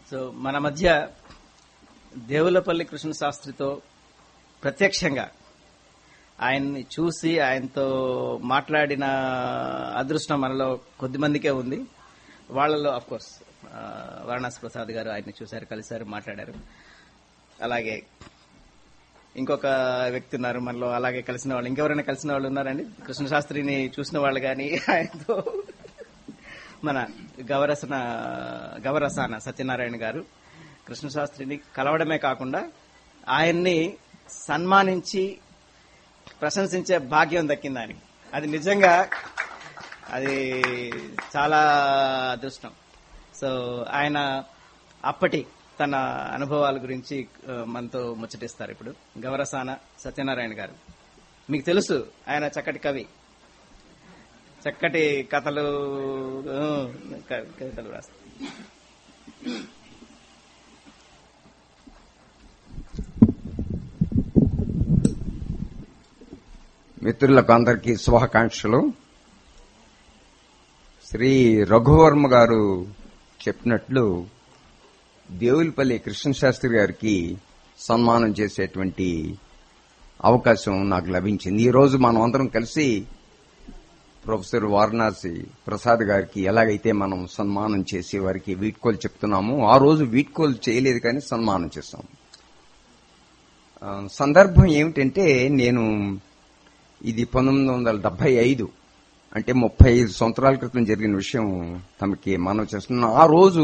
so మన మధ్య దేవులపల్లి కృష్ణ శాస్త్రితో ప్రత్యక్షంగా ఆయన్ని చూసి ఆయనతో మాట్లాడిన అదృష్టం మనలో కొద్ది మందికే ఉంది వాళ్ళలో అఫ్ కోర్స్ వారణాసి ప్రసాద్ గారు ఆయన్ని చూశారు కలిశారు మాట్లాడారు అలాగే ఇంకొక వ్యక్తి ఉన్నారు మనలో అలాగే కలిసిన వాళ్ళు ఇంకెవరైనా కలిసిన వాళ్ళు ఉన్నారండి కృష్ణ శాస్త్రిని చూసిన వాళ్ళు కానీ ఆయనతో మన గవరసన గవరసాన సత్యనారాయణ గారు కృష్ణశాస్త్రిని కలవడమే కాకుండా ఆయన్ని సన్మానించి ప్రశంసించే భాగ్యం దక్కింది ఆయనకి అది నిజంగా అది చాలా అదృష్టం సో ఆయన అప్పటి తన అనుభవాల గురించి ఆ, మనతో ముచ్చటిస్తారు ఇప్పుడు గవరసాన సత్యనారాయణ గారు మీకు తెలుసు ఆయన చక్కటి కవి చక్కటి కథలు ఆ, క- కవితలు రాస్తారు మిత్రులకు అందరికీ శుభాకాంక్షలు శ్రీ రఘువర్మ గారు చెప్పినట్లు దేవులపల్లి కృష్ణశాస్త్రి గారికి సన్మానం చేసేటువంటి అవకాశం నాకు లభించింది ఈ రోజు మనం అందరం కలిసి ప్రొఫెసర్ వారణాసి ప్రసాద్ గారికి ఎలాగైతే మనం సన్మానం చేసి వారికి వీడ్కోలు చెప్తున్నామో ఆ రోజు వీడ్కోలు చేయలేదు కానీ సన్మానం చేస్తాం ఆ, సందర్భం ఏమిటంటే నేను ఇది పంతొమ్మిది వందల డెబ్బై ఐదు అంటే ముప్పై ఐదు సంవత్సరాల క్రితం జరిగిన విషయం తమకి మనం చేస్తున్నాం ఆ రోజు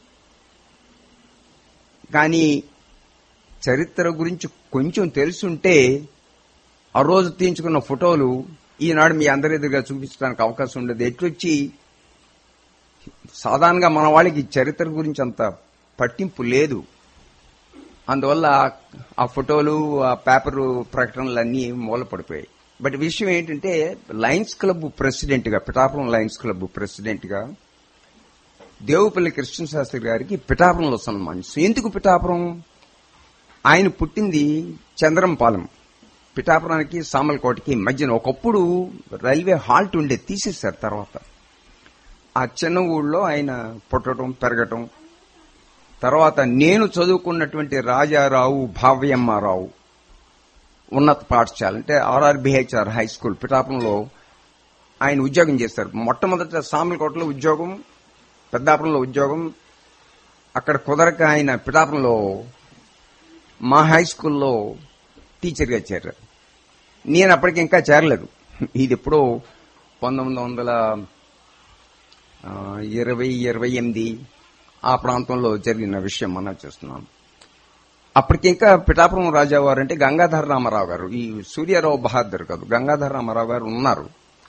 కానీ చరిత్ర గురించి కొంచెం తెలుసుంటే ఆ రోజు తీయించుకున్న ఫోటోలు ఈనాడు మీ అందరి ఎదురుగా చూపించడానికి అవకాశం ఉండదు ఎట్లొచ్చి సాధారణంగా మన వాళ్ళకి చరిత్ర గురించి అంత పట్టింపు లేదు అందువల్ల ఆ ఫోటోలు ఆ పేపర్ ప్రకటనలు అన్నీ మూలపడిపోయాయి బట్ విషయం ఏంటంటే లయన్స్ క్లబ్ ప్రెసిడెంట్ గా పిఠాపురం లయన్స్ క్లబ్ ప్రెసిడెంట్ గా దేవుపల్లి కృష్ణ శాస్త్రి గారికి పిఠాపురంలో సన్మానిస్తూ ఎందుకు పిఠాపురం ఆయన పుట్టింది చంద్రంపాలెం పిఠాపురానికి సామలకోటకి మధ్యన ఒకప్పుడు రైల్వే హాల్ట్ ఉండే తీసేశారు తర్వాత ఆ చిన్న ఊళ్ళో ఆయన పుట్టడం పెరగటం తర్వాత నేను చదువుకున్నటువంటి రాజారావు భావ్యమ్మారావు ఉన్నత పాఠశాల అంటే ఆర్ఆర్బిహెచ్ఆర్ హై స్కూల్ పిఠాపురంలో ఆయన ఉద్యోగం చేశారు మొట్టమొదట సామలకోటలో ఉద్యోగం పెద్దాపురంలో ఉద్యోగం అక్కడ కుదరక ఆయన పిఠాపురంలో మా హై స్కూల్లో టీచర్గా చేరారు నేను అప్పటికి ఇంకా చేరలేదు ఇది ఎప్పుడో పంతొమ్మిది వందల ఆ, ఇరవై ఇరవై ఎనిమిది ఆ ప్రాంతంలో జరిగిన విషయం మనం చేస్తున్నాం అప్పటికి ఇంకా పిఠాపురం రాజావారు అంటే గంగాధర రామారావు గారు ఈ సూర్యారావు బహాదర్ కాదు గంగాధర రామారావు గారు ఉన్నారు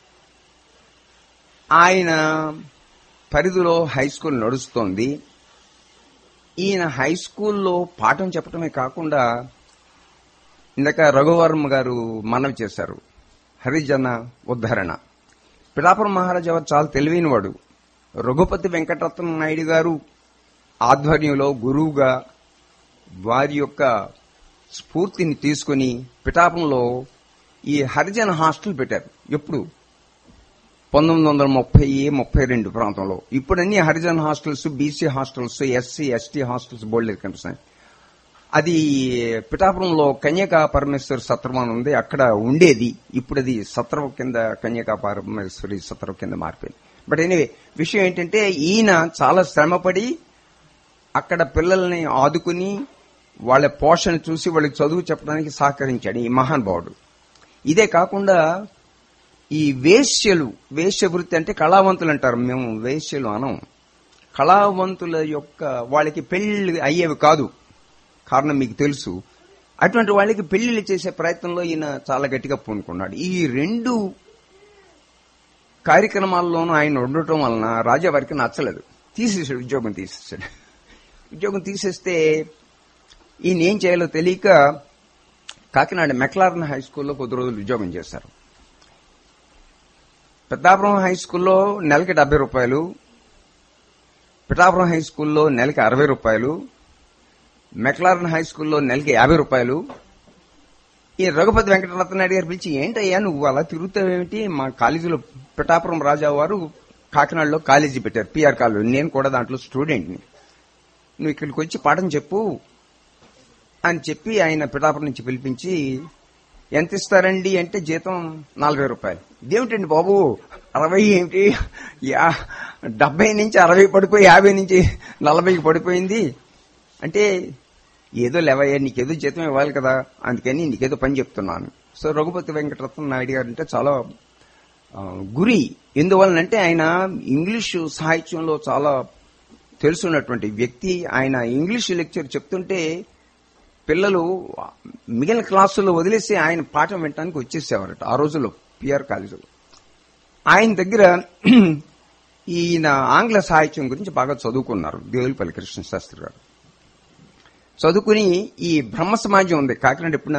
ఆయన పరిధిలో హై స్కూల్ నడుస్తోంది ఈయన హై స్కూల్లో పాఠం చెప్పడమే కాకుండా ఇందాక రఘువర్మ గారు మనవి చేశారు హరిజన ఉద్ధరణ పిఠాపురం మహారాజా వారు చాలా తెలివైనవాడు రఘుపతి వెంకటరత్న నాయుడు గారు ఆధ్వర్యంలో గురువుగా వారి యొక్క స్ఫూర్తిని తీసుకుని పిఠాపురంలో ఈ హరిజన హాస్టల్ పెట్టారు ఎప్పుడు పంతొమ్మిది వందల ముప్పై ముప్పై రెండు ప్రాంతంలో ఇప్పుడు అన్ని Harijan hostels BC hostels SC ST hostels board కనిపిస్తున్నాయి అది పిఠాపురంలో కన్యకా పరమేశ్వరి సత్రం అని ఉంది అక్కడ ఉండేది ఇప్పుడు అది సత్రం కింద కన్యకా పరమేశ్వరి సత్రం కింద మారిపోయింది బట్ ఎనీవే విషయం ఏంటంటే ఈయన చాలా శ్రమపడి అక్కడ పిల్లల్ని ఆదుకుని వాళ్ళ పోషణ చూసి వాళ్ళకి చదువు చెప్పడానికి సహకరించాడు ఈ మహానుభావుడు ఇదే కాకుండా ఈ వేశ్యలు వేశ్య వృత్తి అంటే కళావంతులు అంటారు మేము వేశ్యలు అనం కళావంతుల యొక్క వాళ్ళకి పెళ్లి అయ్యేవి కాదు కారణం మీకు తెలుసు అటువంటి వాళ్ళకి పెళ్లిళ్ళు చేసే ప్రయత్నంలో ఈయన చాలా గట్టిగా పూనుకున్నాడు ఈ రెండు కార్యక్రమాల్లోనూ ఆయన ఉండటం వలన రాజా వారికి నచ్చలేదు తీసేసాడు ఉద్యోగం తీసేసాడు ఉద్యోగం తీసేస్తే ఈయన ఏం చేయాలో తెలియక కాకినాడ మెక్లారన్ హై స్కూల్లో కొద్ది రోజులు ఉద్యోగం చేశారు పెద్దాపురం హై స్కూల్లో నెలకి డెబ్బై రూపాయలు పిఠాపురం హై స్కూల్లో నెలకి అరవై రూపాయలు మెక్లారన్ హై స్కూల్లో నెలకి యాభై రూపాయలు ఈ రఘుపతి వెంకటరత్నాయుడు గారు పిలిచి ఏంటయ్యా నువ్వు అలా తిరుగుతావేమిటి మా కాలేజీలో పిఠాపురం రాజా వారు కాకినాడలో కాలేజీ పెట్టారు పిఆర్ కాలేజీ నేను కూడా దాంట్లో స్టూడెంట్ని నువ్వు ఇక్కడికి వచ్చి పాఠం చెప్పు అని చెప్పి ఆయన పిఠాపురం నుంచి పిలిపించి ఎంత ఇస్తారండి అంటే జీతం నలభై రూపాయలు ఇదేమిటండి బాబు అరవై ఏమిటి యా డెబ్బై నుంచి అరవై పడిపోయి యాభై నుంచి నలభైకి పడిపోయింది అంటే ఏదో లేవయ్యా నీకేదో జీతం ఇవ్వాలి కదా అందుకని నీకేదో పని చెప్తున్నాను సో రఘుపతి వెంకటరత్న నాయుడు గారు అంటే చాలా ఆ, గురి ఎందువలనంటే ఆయన ఇంగ్లీషు సాహిత్యంలో చాలా తెలుసున్నటువంటి వ్యక్తి ఆయన ఇంగ్లీష్ లెక్చర్ చెప్తుంటే పిల్లలు మిగిలిన క్లాసుల్లో వదిలేసి ఆయన పాఠం వినడానికి వచ్చేసేవారట ఆ రోజుల్లో పిఆర్ కాలేజీలో ఆయన దగ్గర ఈయన ఆంగ్ల సాహిత్యం గురించి బాగా చదువుకున్నారు దేవులపల్లి కృష్ణ శాస్త్రి గారు చదువుకుని ఈ బ్రహ్మ సమాజం ఉంది కాకినాడ ఎప్పుడ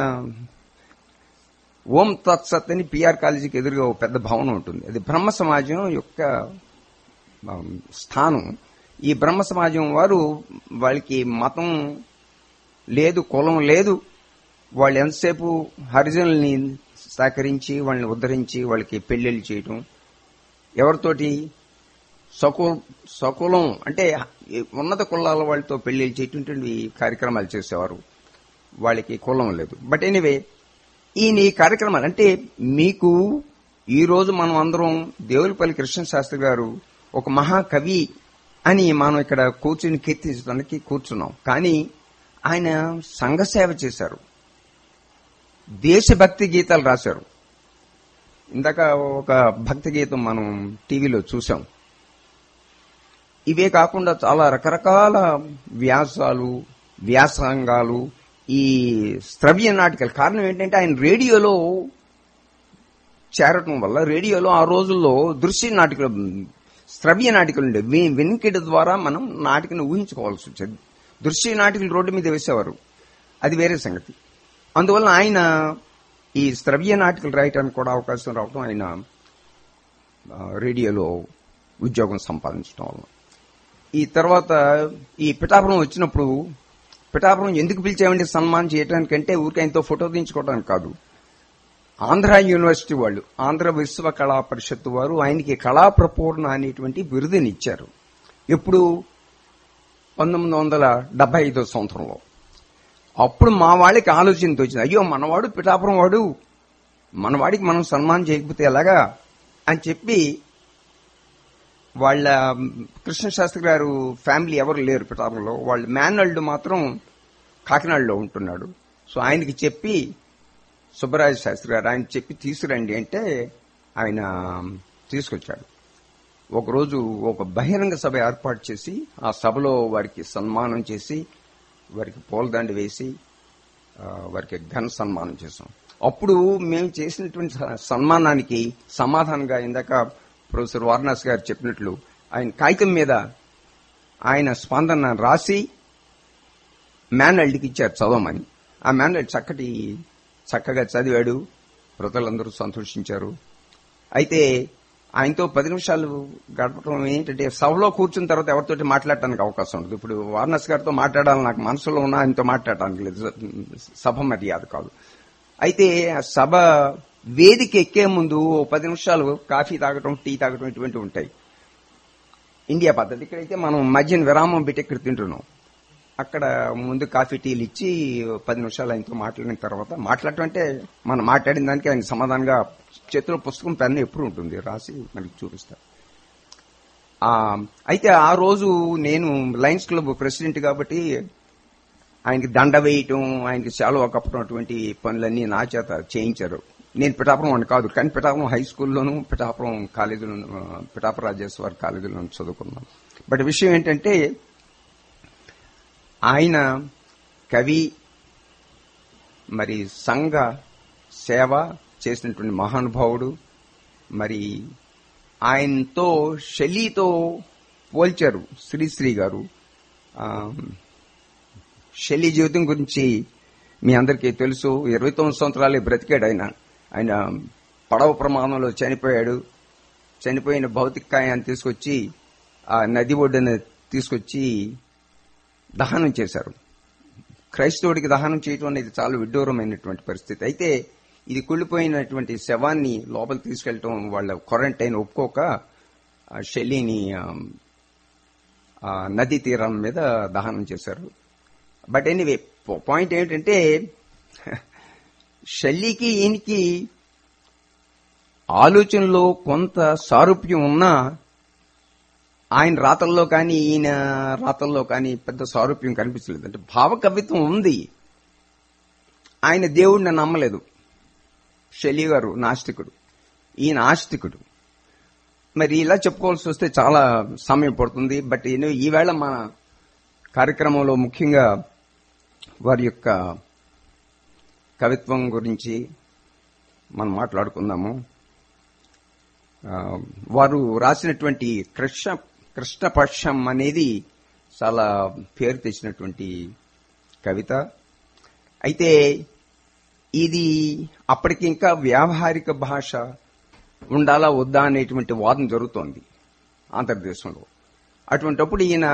ఓం తత్సత్ అని పిఆర్ కాలేజీకి ఎదురుగా ఒక పెద్ద భవనం ఉంటుంది అది బ్రహ్మ సమాజం యొక్క ఆ, స్థానం ఈ బ్రహ్మ సమాజం వారు వాళ్ళకి మతం లేదు కులం లేదు వాళ్ళు ఎంతసేపు హరిజనుల్ని సహకరించి వాళ్ళని ఉద్ధరించి వాళ్ళకి పెళ్లిళ్ళు చేయటం ఎవరితోటి సకు సకులం అంటే ఉన్నత కులాల వాళ్ళతో పెళ్లిళ్ళు చేయటువంటి కార్యక్రమాలు చేసేవారు వాళ్ళకి కులం లేదు బట్ ఎనీవే ఈయన ఈ కార్యక్రమాలు అంటే మీకు ఈ రోజు మనం అందరం దేవులపల్లి కృష్ణ శాస్త్రి గారు ఒక మహాకవి అని మనం ఇక్కడ కూర్చుని కీర్తించడానికి కూర్చున్నాం కానీ ఆయన సంఘ సేవ చేశారు దేశభక్తి గీతాలు రాశారు ఇందాక ఒక భక్తి గీతం మనం టీవీలో చూసాం ఇవే కాకుండా చాలా రకరకాల వ్యాసాలు వ్యాసంగాలు ఈ శ్రవ్య నాటికలు కారణం ఏంటంటే ఆయన రేడియోలో చేరటం వల్ల రేడియోలో ఆ రోజుల్లో దృశ్య నాటికలు శ్రవ్య నాటికలు ఉండే వి- వినికిడి ద్వారా మనం నాటికను ఊహించుకోవాల్సి వచ్చేది దృశ్య నాటికలు రోడ్డు మీద వేసేవారు అది వేరే సంగతి అందువల్ల ఆయన ఈ శ్రవ్య నాటికలు రాయటానికి కూడా అవకాశం రావడం ఆయన ఆ, రేడియోలో ఉద్యోగం సంపాదించడం వల్ల ఈ తర్వాత ఈ పిఠాపురం వచ్చినప్పుడు పిఠాపురం ఎందుకు పిలిచామంటే సన్మానం చేయడానికంటే ఊరికి ఆయనతో ఫోటో తీయించుకోవడానికి కాదు ఆంధ్ర యూనివర్సిటీ వాళ్ళు ఆంధ్ర విశ్వ కళా పరిషత్తు వారు ఆయనకి కళా ప్రపూర్ణ అనేటువంటి బిరుదునిచ్చారు ఎప్పుడు పంతొమ్మిది వందల డెబ్బై ఐదో సంవత్సరంలో అప్పుడు మా వాళ్ళకి ఆలోచన వచ్చింది అయ్యో మనవాడు పిఠాపురం వాడు మనవాడికి మనం సన్మానం చేయకపోతే ఎలాగా అని చెప్పి వాళ్ళ కృష్ణశాస్త్రి గారు ఫ్యామిలీ ఎవరు లేరు పిఠాపురంలో వాళ్ళ మేనల్డ్ మాత్రం కాకినాడలో ఉంటున్నాడు సో ఆయనకి చెప్పి సుబ్బరాజ శాస్త్రి గారు ఆయన చెప్పి తీసుకురండి అంటే ఆయన తీసుకొచ్చాడు ఒకరోజు ఒక బహిరంగ సభ ఏర్పాటు చేసి ఆ సభలో వారికి సన్మానం చేసి వారికి పూలదండ వేసి ఆ, వారికి ఘన సన్మానం చేసాం అప్పుడు మేము చేసినటువంటి స- సన్మానానికి సమాధానంగా ఇందాక ప్రొఫెసర్ వారణాసి గారు చెప్పినట్లు ఆయన కాగితం మీద ఆయన స్పందన రాసి మేనల్డ్కి ఇచ్చారు చదవమని ఆ మేనల్డ్ చక్కటి చక్కగా చదివాడు ప్రజలందరూ సంతోషించారు అయితే ఆయనతో పది నిమిషాలు గడపడం ఏంటంటే సభలో కూర్చున్న తర్వాత ఎవరితోటి మాట్లాడటానికి అవకాశం ఉండదు ఇప్పుడు వారణాసి గారితో మాట్లాడాలని నాకు మనసులో ఉన్న ఆయనతో మాట్లాడటానికి లేదు సభ మర్యాద కాదు అయితే ఆ సభ వేదిక ఎక్కే ముందు ఓ పది నిమిషాలు కాఫీ తాగటం టీ తాగటం ఇటువంటివి ఉంటాయి ఇండియా పద్ధతి ఇక్కడైతే మనం మధ్యన విరామం పెట్టి ఇక్కడ తింటున్నాం అక్కడ ముందు కాఫీ టీలు ఇచ్చి పది నిమిషాలు ఆయనతో మాట్లాడిన తర్వాత మాట్లాడటం అంటే మనం మాట్లాడిన దానికి ఆయన సమాధానంగా చేతిలో పుస్తకం పెన్ను ఎప్పుడు ఉంటుంది రాసి మనకి చూపిస్తారు ఆ, అయితే ఆ రోజు నేను లయన్స్ క్లబ్ ప్రెసిడెంట్ కాబట్టి ఆయనకి దండ వేయటం ఆయనకి శాలువా కప్పటం అటువంటి పనులన్నీ నా చేత చేయించారు నేను పిఠాపురం అని కాదు కానీ పిఠాపురం హై స్కూల్లోను పిఠాపురం కాలేజీలోను ఆ, పిఠాపురం రాజేశ్వర్ కాలేజీలోను చదువుకున్నాను బట్ విషయం ఏంటంటే ఆయన కవి మరి సంఘ సేవ చేసినటువంటి మహానుభావుడు మరి ఆయనతో షెల్లీతో పోల్చారు శ్రీశ్రీ గారు ఆ, షెల్లీ జీవితం గురించి మీ అందరికీ తెలుసు ఇరవై తొమ్మిది సంవత్సరాలే బ్రతికాడు ఆయన ఆయన పడవ ప్రమాదంలో చనిపోయాడు చనిపోయిన భౌతిక కాయాన్ని తీసుకొచ్చి ఆ నది ఒడ్డున తీసుకొచ్చి దహనం చేశారు క్రైస్తవుడికి దహనం చేయటం అనేది చాలా విడ్డూరమైనటువంటి పరిస్థితి అయితే ఇది కుళ్ళిపోయినటువంటి శవాన్ని లోపలికి తీసుకెళ్లటం వాళ్ళ క్వారంటైన్ ఒప్పుకోక ఆ షెల్లీని ఆ, ఆ ఆ నదీ తీరం మీద దహనం చేశారు బట్ ఎనీవే పాయింట్ ఏంటంటే షల్లీకి ఈయనకి ఆలోచనలో కొంత సారూప్యం ఉన్నా ఆయన రాతల్లో కానీ ఈయన రాతల్లో కానీ పెద్ద సారూప్యం కనిపించలేదు అంటే భావ కవిత్వం ఉంది ఆయన దేవుడిని నమ్మలేదు షెలి గారు నాస్తికుడు ఈయన ఆస్తికుడు మరి ఇలా చెప్పుకోవాల్సి వస్తే చాలా సమయం పడుతుంది బట్ ఈయన ఈవేళ మన కార్యక్రమంలో ముఖ్యంగా వారి యొక్క కవిత్వం గురించి మనం మాట్లాడుకుందాము ఆ, వారు రాసినటువంటి కృష్ణ కృష్ణపక్షం అనేది చాలా పేరు తెచ్చినటువంటి కవిత అయితే ఇది అప్పటికి ఇంకా వ్యావహారిక భాష ఉండాలా వద్దా అనేటువంటి వాదన జరుగుతోంది ఆంధ్రదేశంలో అటువంటప్పుడు ఈయన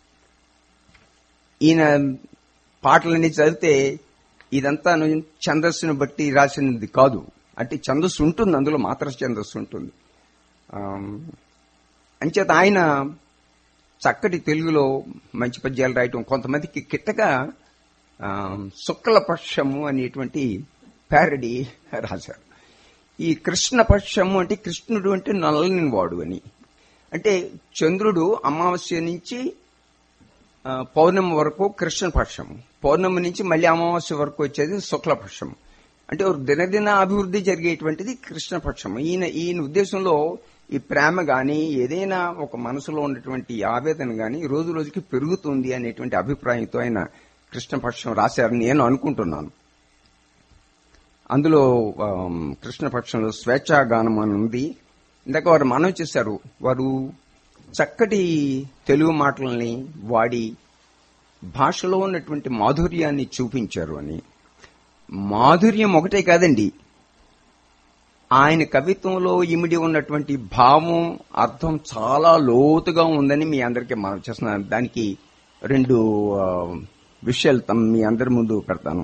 ఈయన పాటలన్నీ చదివితే ఇదంతా ను- ఛందస్సును బట్టి రాసినది కాదు అంటే ఛందస్సు ఉంటుంది అందులో మాత్ర ఛందస్సు ఉంటుంది ఆమ్, అంచేత ఆయన చక్కటి తెలుగులో మంచి పద్యాలు రాయటం కొంతమందికి కిట్టగా ఆమ్, శుక్లపక్షము అనేటువంటి ప్యారడీ రాశారు ఈ కృష్ణపక్షము అంటే కృష్ణుడు అంటే నల్లని వాడు అని అంటే చంద్రుడు అమావాస్య నుంచి ఆ, పౌర్ణమి వరకు కృష్ణపక్షం పౌర్ణమి నుంచి మళ్ళీ అమావాస్య వరకు వచ్చేది శుక్లపక్షం అంటే ఒక దినదిన అభివృద్ధి జరిగేటువంటిది కృష్ణపక్షం ఈయన ఈయన ఉద్దేశంలో ఈ ప్రేమ గాని ఏదైనా ఒక మనసులో ఉన్నటువంటి ఆవేదన గాని రోజు రోజుకి పెరుగుతుంది అనేటువంటి అభిప్రాయంతో ఆయన కృష్ణపక్షం రాశారని నేను అనుకుంటున్నాను అందులో ఆమ్, కృష్ణపక్షంలో స్వేచ్ఛాగానం అని ఉంది ఇందాక వారు మనం చేశారు వారు చక్కటి తెలుగు మాటలని వాడి భాషలో ఉన్నటువంటి మాధుర్యాన్ని చూపించారు అని మాధుర్యం ఒకటే కాదండి ఆయన కవిత్వంలో ఇమిడి ఉన్నటువంటి భావం అర్థం చాలా లోతుగా ఉందని మీ అందరికీ మనం చేస్తున్నాను దానికి రెండు ఆ, విషయాలు తమ మీ అందరి ముందు పెడతాను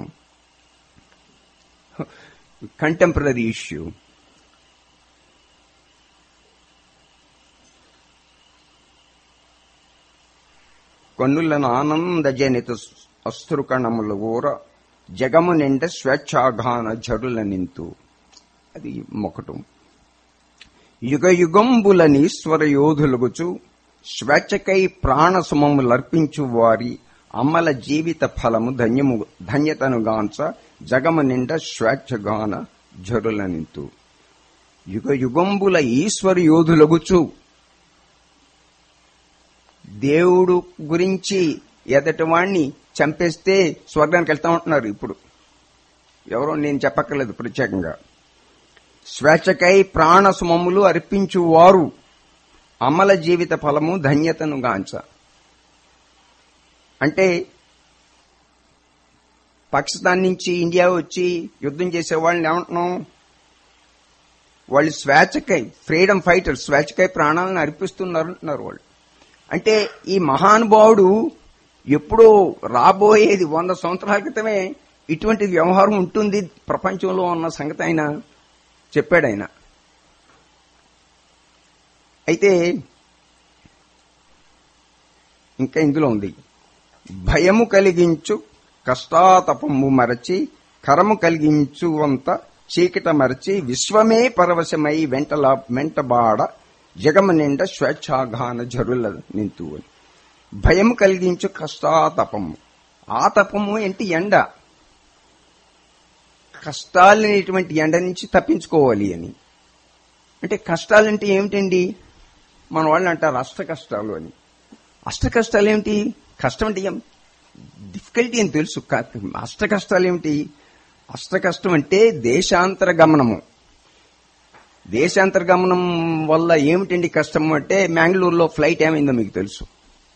కంటెంపరీ ఇష్యూ కన్నులను ఆనంద జనిత అస్త్రుకణముల ఊర జగము నిండ స్వేచ్ఛాఘాన జరుల నింతు అది మొకటం యుగ యుగంబులనీశ్వర యోధులుగుచు స్వేచ్ఛకై ప్రాణ సుమములర్పించు వారి అమల జీవిత ఫలము ధన్యము ధన్యతను గాంచ జగము నిండ స్వేచ్ఛగాన జరుల నింతు యుగ యుగంబుల ఈశ్వర యోధులగుచు దేవుడు గురించి ఎదటి వాణ్ణి చంపేస్తే స్వర్గానికి వెళ్తా ఉంటున్నారు ఇప్పుడు ఎవరో నేను చెప్పక్కర్లేదు ప్రత్యేకంగా స్వేచ్ఛకై ప్రాణ సుమములు అర్పించు వారు అమల జీవిత ఫలము ధన్యతను గాంచ అంటే పాకిస్తాన్ నుంచి ఇండియా వచ్చి యుద్ధం చేసే వాళ్ళని ఏమంటున్నాం వాళ్ళు స్వేచ్ఛకై ఫ్రీడమ్ ఫైటర్ స్వేచ్ఛకై ప్రాణాలను అర్పిస్తున్నారు అంటున్నారు వాళ్ళు అంటే ఈ మహానుభావుడు ఎప్పుడో రాబోయేది వంద సంవత్సరాల క్రితమే ఇటువంటి వ్యవహారం ఉంటుంది ప్రపంచంలో ఉన్న సంగతి ఆయన చెప్పాడు ఆయన అయితే ఇంకా ఇందులో ఉంది భయము కలిగించు కష్టాతపము మరచి కరము కలిగించువంత చీకట మరచి విశ్వమే పరవశమై వెంటలా వెంటబాడ జగము నిండ స్వేచ్ఛాఘాన జరుల నింతు అని భయం కలిగించు కష్టాతపము ఆతపము ఏంటి ఎండ కష్టాలనేటువంటి ఎండ నుంచి తప్పించుకోవాలి అని అంటే కష్టాలంటే ఏమిటండి మన వాళ్ళు అంటారు అష్ట కష్టాలు అని అష్ట కష్టాలు ఏమిటి కష్టం అంటే ఏం డిఫికల్టీ అని తెలుసు కా- అష్ట కష్టాలు ఏమిటి అష్ట కష్టం అంటే దేశాంతర గమనము దేశాంతర గమనం వల్ల ఏమిటండి కష్టం అంటే మ్యాంగ్లూరులో ఫ్లైట్ ఏమైందో మీకు తెలుసు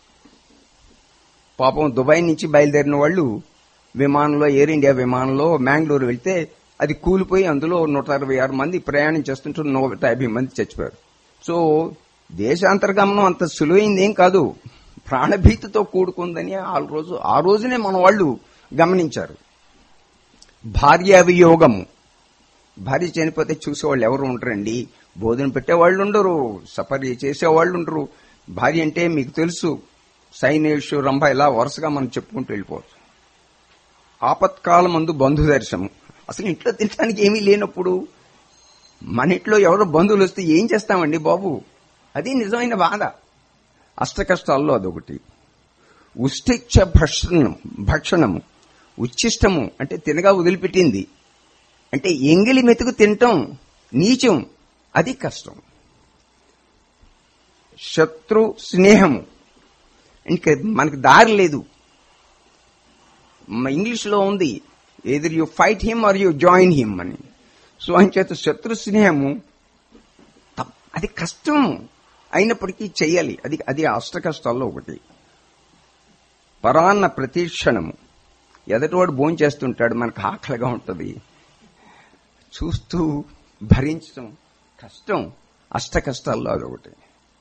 పాపం దుబాయ్ నుంచి బయలుదేరిన వాళ్ళు విమానంలో ఎయిర్ ఇండియా విమానంలో మ్యాంగ్లూరు వెళ్తే అది కూలిపోయి అందులో నూట అరవై ఆరు మంది ప్రయాణం చేస్తుంటే నూట యాభై మంది చచ్చిపోయారు సో దేశాంతర్గమనం అంత సులువైంది ఏం కాదు ప్రాణభీతితో కూడుకుందని ఆ రోజు ఆ రోజునే మన వాళ్ళు గమనించారు భార్య వియోగము భార్య చనిపోతే చూసేవాళ్ళు ఎవరు ఉండరండి భోజనం పెట్టేవాళ్ళు ఉండరు సపరి చేసేవాళ్ళు ఉండరు భార్య అంటే మీకు తెలుసు సైనేషు రంభ ఇలా వరుసగా మనం చెప్పుకుంటూ వెళ్ళిపోవచ్చు ఆపత్కాలం మందు బంధు దర్శనం అసలు ఇంట్లో తినడానికి ఏమీ లేనప్పుడు మన ఇంట్లో ఎవరో బంధువులు వస్తే ఏం చేస్తామండి బాబు అది నిజమైన బాధ అష్ట కష్టాల్లో అదొకటి ఉష్టిచ్చ భక్షణం భక్షణము ఉచ్ఛిష్టము అంటే తినగా వదిలిపెట్టింది అంటే ఎంగిలి మెతుకు తినటం నీచం అది కష్టం శత్రు స్నేహము ఇంకా మనకు దారి లేదు ఇంగ్లీష్లో ఉంది ఎదురు you fight him or you join him అని సో ఆయన చేత శత్రు స్నేహము తప్- అది కష్టం అయినప్పటికీ చెయ్యాలి అది అది అష్ట కష్టాల్లో ఒకటి పరాన్న ప్రతీక్షణము ఎదటివాడు భోజనం చేస్తుంటాడు మనకు ఆకలిగా ఉంటుంది చూస్తూ భరించడం కష్టం అష్ట కష్టాల్లో అదొకటి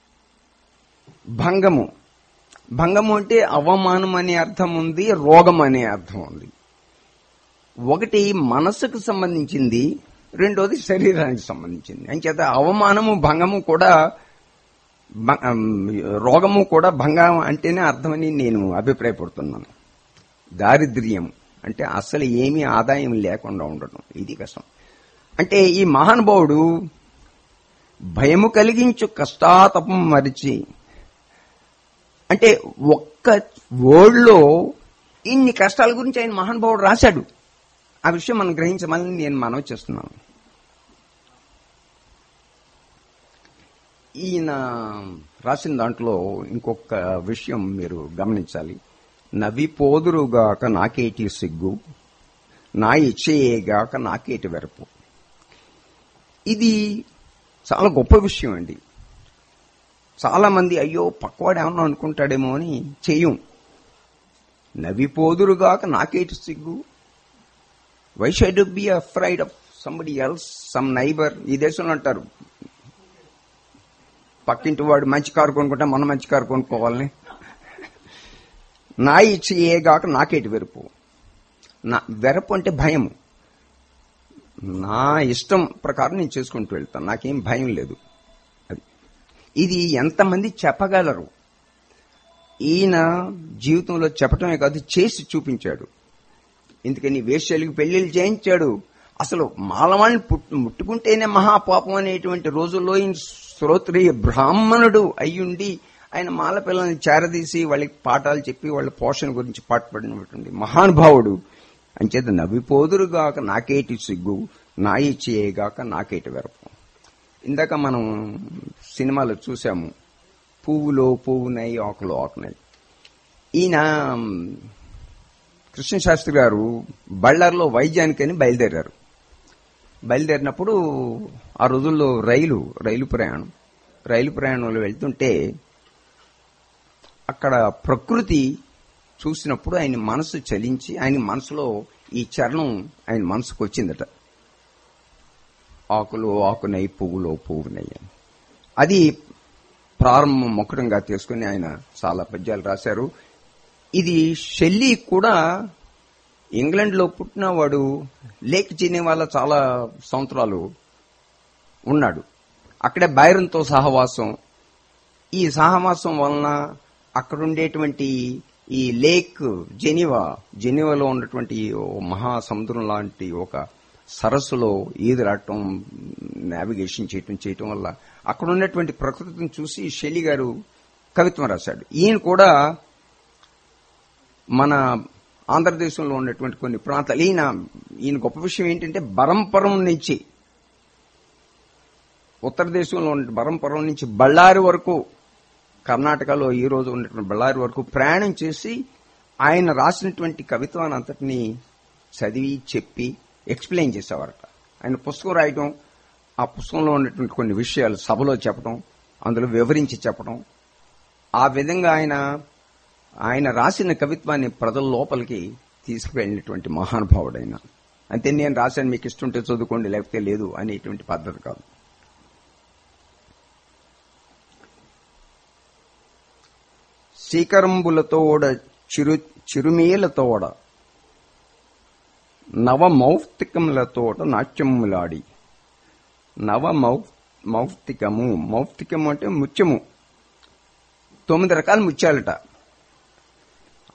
భంగము భంగము అంటే అవమానం అనే అర్థం ఉంది రోగం అనే అర్థం ఉంది ఒకటి మనసుకు సంబంధించింది రెండోది శరీరానికి సంబంధించింది అంచేత అవమానము భంగము కూడా భ- ఆమ్, రోగము కూడా భంగం అంటేనే అర్థమని నేను అభిప్రాయపడుతున్నాను దారిద్ర్యం అంటే అసలు ఏమీ ఆదాయం లేకుండా ఉండటం ఇది కష్టం అంటే ఈ మహానుభావుడు భయము కలిగించు కష్టాతపం మరిచి అంటే ఒక్క ఓడ్లో ఇన్ని కష్టాల గురించి ఆయన మహానుభావుడు రాశాడు ఆ విషయం మనం గ్రహించమని నేను మనవి చేస్తున్నాను ఈయన రాసిన దాంట్లో ఇంకొక విషయం మీరు గమనించాలి నవ్విపోదురుగాక నాకేటి సిగ్గు నా ఇచ్చేయగాక నాకేటి వెరపు ఇది చాలా గొప్ప విషయం అండి చాలా మంది అయ్యో పక్కవాడు ఏమన్నా అనుకుంటాడేమో అని చెయ్యం నవ్విపోదురుగాక నాకేటి సిగ్గు why should be afraid of somebody else some neighbour ఈ దేశంలో అంటారు పక్కింటి వాడు మంచి కారు కొనుక్కుంటే మనం మంచి కారు కొనుక్కోవాలని నా ఇచ్చి ఏ గాక నాకేటి వెరుపు నా వెరపు అంటే భయము నా ఇష్టం ప్రకారం నేను చేసుకుంటూ వెళ్తాను నాకేం భయం లేదు అది ఇది ఎంతమంది చెప్పగలరు ఈయన జీవితంలో చెప్పటమే కాదు చేసి చూపించాడు ఎందుకని వేశ్యలకు పెళ్లిళ్ళు చేయించాడు అసలు మాలవాణ్ణి పుట్టు ముట్టుకుంటేనే మహాపాపం అనేటువంటి రోజుల్లో ఈయన శ్రోత్రియ బ్రాహ్మణుడు అయ్యుండి ఆయన మాల పిల్లల్ని చేరదీసి వాళ్ళకి పాఠాలు చెప్పి వాళ్ళ పోషణ గురించి పాటుపడినటువంటి మహానుభావుడు అంచేత నవ్విపోదురుగాక నాకేటి సిగ్గు నా ఇచ్చేయగాక నాకేటి వెరపు ఇందాక మనం సినిమాలో చూసాము పువ్వులో పువ్వునై ఆకులో ఆకునై ఈయన కృష్ణశాస్త్రి గారు బళ్ళార్లో వైద్యానికని బయలుదేరారు బయలుదేరినప్పుడు ఆ రోజుల్లో రైలు రైలు ప్రయాణం రైలు ప్రయాణంలో వెళ్తుంటే అక్కడ ప్రకృతి చూసినప్పుడు ఆయన మనసు చలించి ఆయన మనసులో ఈ చరణం ఆయన మనసుకు వచ్చిందట ఆకులు ఆకునై పువ్వులో పువ్వునై అని అది ప్రారంభం ముఖరంగా తీసుకుని ఆయన చాలా పద్యాలు రాశారు ఇది షెల్లీ కూడా ఇంగ్లాండ్ లో పుట్టిన వాడు లేక్ వాళ్ళ చాలా సంవత్సరాలు ఉన్నాడు అక్కడే బైరన్తో సహవాసం ఈ సహవాసం వలన అక్కడ ఉండేటువంటి ఈ లేక్ జెనివా జెనివాలో ఉన్నటువంటి ఓ మహాసముద్రం లాంటి ఒక సరస్సులో ఈదులాడటం నావిగేషన్ చేయటం చేయటం వల్ల అక్కడ ఉన్నటువంటి ప్రకృతిని చూసి షెల్లి గారు కవిత్వం రాశాడు ఈయన కూడా మన ఆంధ్రదేశంలో ఉన్నటువంటి కొన్ని ప్రాంతాలు ఈయన ఈయన గొప్ప విషయం ఏంటంటే బరంపురం నుంచి ఉత్తర దేశంలో ఉన్న బరంపురం నుంచి బళ్ళారి వరకు కర్ణాటకలో ఈ రోజు ఉన్నటువంటి బళ్ళారి వరకు ప్రయాణం చేసి ఆయన రాసినటువంటి కవిత్వాన్ని అంతటినీ చదివి చెప్పి ఎక్స్ప్లెయిన్ చేసేవారట ఆయన పుస్తకం రాయటం ఆ పుస్తకంలో ఉన్నటువంటి కొన్ని విషయాలు సభలో చెప్పడం అందులో వివరించి చెప్పడం ఆ విధంగా ఆయన ఆయన రాసిన కవిత్వాన్ని ప్రజల లోపలికి తీసుకువెళ్ళినటువంటి మహానుభావుడైన అంతే నేను రాశాను మీకు ఇష్టంటే చదువుకోండి లేకపోతే లేదు అనేటువంటి పద్ధతి కాదు శీకరంబులతోడ చిరు చిరుమేలతోడ నవ మౌక్తికములతోట నాట్యములాడి నవ మౌ మౌక్తికము మౌక్తికము అంటే ముత్యము తొమ్మిది రకాల ముత్యాలట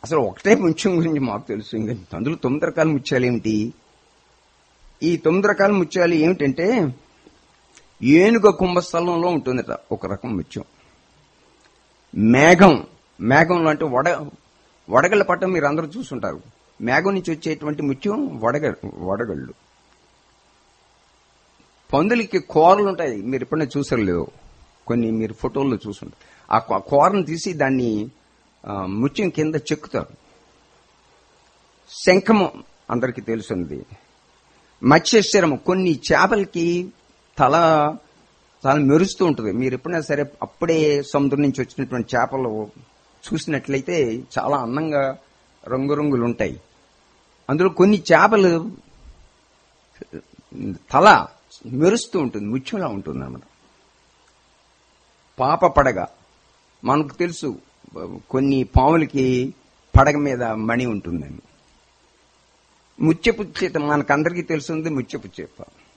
అసలు ఒకటే ముత్యం గురించి మాకు తెలుసు ఇంకా అందులో తొమ్మిది రకాల ముత్యాలు ఏమిటి ఈ తొమ్మిది రకాల ముత్యాలు ఏమిటంటే ఏనుగ కుంభస్థలంలో ఉంటుందట ఒక రకం ముత్యం మేఘం మేఘంలో అంటే వడ వడగళ్ళ పట్టం మీరు అందరూ చూసుంటారు మేఘం నుంచి వచ్చేటువంటి ముత్యం వడగ వడగళ్ళు పందులకి కూరలు ఉంటాయి మీరు ఎప్పుడైనా చూసారు లేదో కొన్ని మీరు ఫోటోల్లో చూసుంటారు ఆ కూ- కూరను తీసి దాన్ని ఆ, ముత్యం కింద చెక్కుతారు శంఖము అందరికీ తెలుసుంది మత్స్యశరము కొన్ని చేపలకి తల చాలా మెరుస్తూ ఉంటుంది మీరు ఎప్పుడైనా సరే అప్పుడే సముద్రం నుంచి వచ్చినటువంటి చేపలు చూసినట్లయితే చాలా అందంగా రంగురంగులు ఉంటాయి అందులో కొన్ని చేపలు తల మెరుస్తూ ఉంటుంది ముత్యంలా ఉంటుంది అన్నమాట పాప పడగ మనకు తెలుసు కొన్ని పాములకి పడగ మీద మణి ఉంటుందని ముత్యపు చేత మనకందరికీ తెలుసుంది ముత్యపు చేప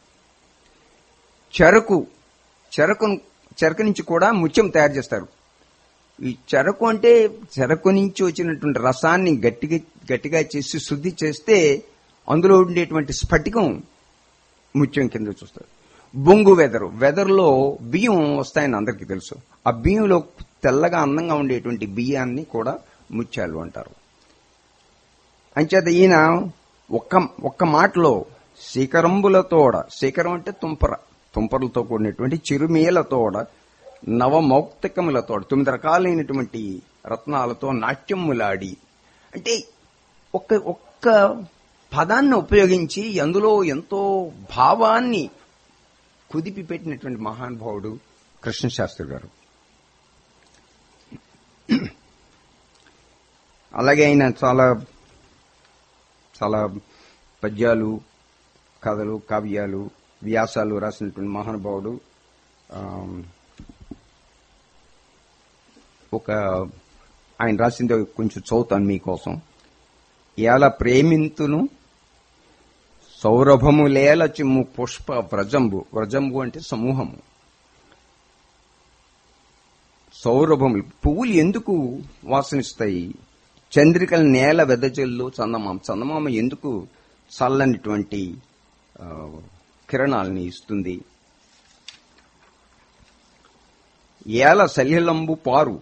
చెరకు చెరకు చెరకు నుంచి కూడా ముత్యం తయారు చేస్తారు ఈ చెరకు అంటే చెరకు నుంచి వచ్చినటువంటి రసాన్ని గట్టిగా గట్టిగా చేసి శుద్ధి చేస్తే అందులో ఉండేటువంటి స్ఫటికం ముత్యం కింద చూస్తారు బొంగు వెదరు వెదర్లో బియ్యం వస్తాయని అందరికీ తెలుసు ఆ బియ్యంలో తెల్లగా అందంగా ఉండేటువంటి బియ్యాన్ని కూడా ముత్యాలు అంటారు అంచేత ఈయన ఒక్క ఒక్క మాటలో శిఖరంబులతోడ శిఖరం అంటే తుంపర తుంపరలతో కూడినటువంటి చిరుమీలతోడ నవమౌక్తికములతో తొమ్మిది రకాలైనటువంటి రత్నాలతో నాట్యములాడి అంటే ఒక్క ఒక్క పదాన్ని ఉపయోగించి అందులో ఎంతో భావాన్ని కుదిపి పెట్టినటువంటి మహానుభావుడు కృష్ణశాస్త్రి గారు అలాగే ఆయన చాలా చాలా పద్యాలు కథలు కావ్యాలు వ్యాసాలు రాసినటువంటి మహానుభావుడు ఆ, ఒక ఆయన రాసింది కొంచెం చదువుతాను మీకోసం ఎలా ప్రేమింతును సౌరభములేల చిమ్ము పుష్ప వ్రజంబు వ్రజంబు అంటే సమూహము సౌరభములు పువ్వులు ఎందుకు వాసనిస్తాయి చంద్రికల నేల వెదజల్లు చందమామ చందమామ ఎందుకు చల్లనిటువంటి ఆ, కిరణాలని ఇస్తుంది ఏల శల్యలంబు పారు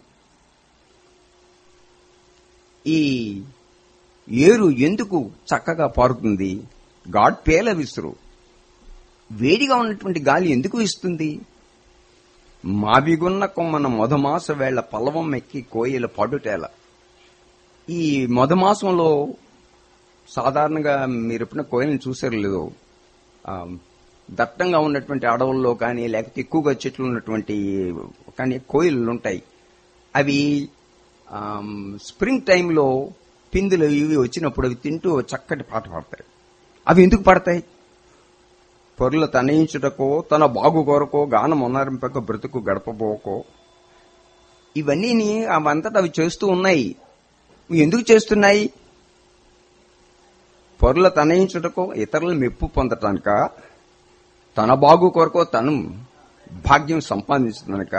ఈ ఏరు ఎందుకు చక్కగా పారుతుంది గాడ్ పేల విసురు వేడిగా ఉన్నటువంటి గాలి ఎందుకు ఇస్తుంది మావిగున్న కొమ్మన మొదమాస వేళ్ల పల్లవం ఎక్కి కోయిల పడుటేల ఈ మొదమాసంలో సాధారణంగా మీరు ఎప్పుడైనా కోయిలను చూసారు లేదో ఆ, దట్టంగా ఉన్నటువంటి అడవుల్లో కానీ లేకపోతే ఎక్కువగా చెట్లు ఉన్నటువంటి కానీ కోయిలు ఉంటాయి అవి ఆమ్, స్ప్రింగ్ టైంలో పిందులు ఇవి వచ్చినప్పుడు అవి తింటూ చక్కటి పాట పాడతాయి అవి ఎందుకు పాడతాయి పొరుల తనయించుటకో తన బాగు కొరకో గానం మొన్నరింపక బ్రతుకు గడపబోకో ఇవన్నీ అవంతటా అవి చేస్తూ ఉన్నాయి ఇవి ఎందుకు చేస్తున్నాయి పొరుల తనయించుటకో ఇతరుల మెప్పు పొందటానిక తన బాగు కొరకో తను భాగ్యం సంపాదించడానిక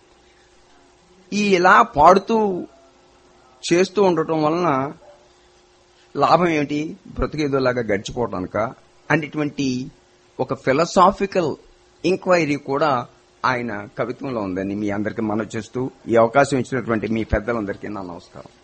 ఈ ఇలా పాడుతూ చేస్తూ ఉండటం వలన లాభం ఏమిటి బ్రతికేదోలాగా గడిచిపోవటానిక అనేటువంటి ఒక ఫిలసాఫికల్ ఎంక్వైరీ కూడా ఆయన కవిత్వంలో ఉందని మీ అందరికీ మనవి చేస్తూ ఈ అవకాశం ఇచ్చినటువంటి మీ పెద్దలందరికీ నా నమస్కారం